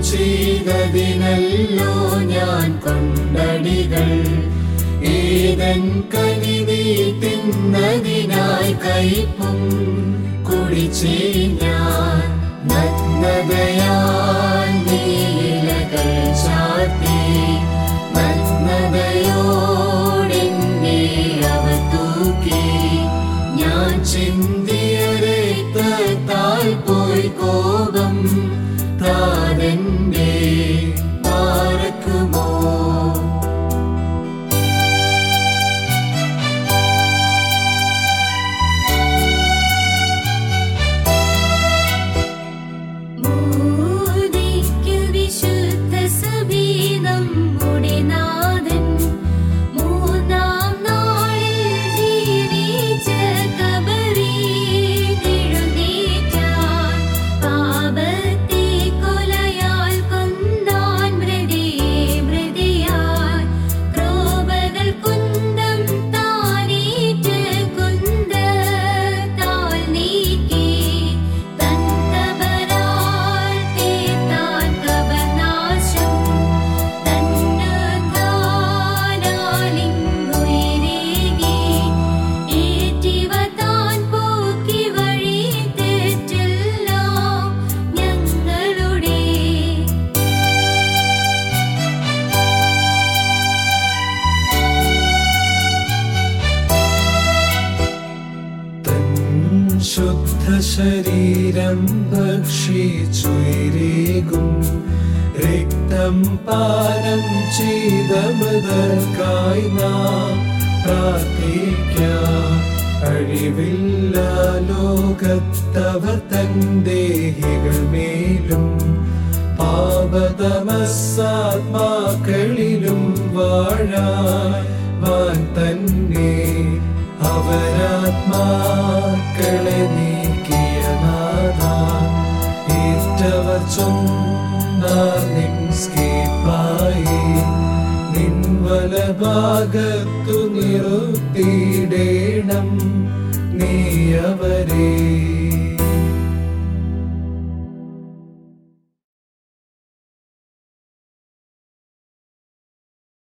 ചെയ്തതിനല്ലോ ഞാൻ കൊണ്ടടികൾ ഏതൻ കനി നീ തിന്നതിനായി കൈപ്പും കുടിച്ചേ ഞാൻ നഗ്നതയാൽ നീ ഇലകൾ ചാർത്തി നഗ്നതയോടെന്നെ അവ തൂക്കി ഞാൻ ചിന്തിയ രക്തത്താൽ പോയി കോപം താനെന്റെ പാർക്കുമോ മോദിക്കു വിശുദ്ധ സഭീനം മുടിനാഥൻ മൂന്നാം നാളിൽ ജീവിച്ച കബറിൽ എഴുന്നേറ്റാൻ പാപത്തെ കൊലയാൽ കൊന്നാൻ മൃതിയെ മൃതിയാൽ ക്രോപകൾ കുന്തം താനേറ്റ് കുന്ത താൽ നീക്കി തൻ കബറാൽ തീർത്താൻ കബർനാശം തന്നുദ്ധാനാലിങ്ങുയരേകി ഏറ്റിവ താൻ പോക്കി വഴി തെറ്റെല്ലാം ഞങ്ങളുടെ തൻ ശുദ്ധ ശരീരം ഭക്ഷിച്ചുയരേകും രക്തം പാനം ചെയ്ത മൃതർക്കായി നാം പ്രാർത്ഥിക്കാം അഴിവില്ല ലോകത്തവർ തൻ ദേഹികൾ മേലും പാപതമസാത്മാക്കളിലും വാഴാൻ വാൻ തന്നെ അവരാത്മാക്കളെ നീക്കിയ നാഥ ഏറ്റവർ ചൊന്നാർ നിൻ സ്കീപ്പായി നിൻ വലഭാഗത്തു നിർത്തിയിടേണം നീ അവരെ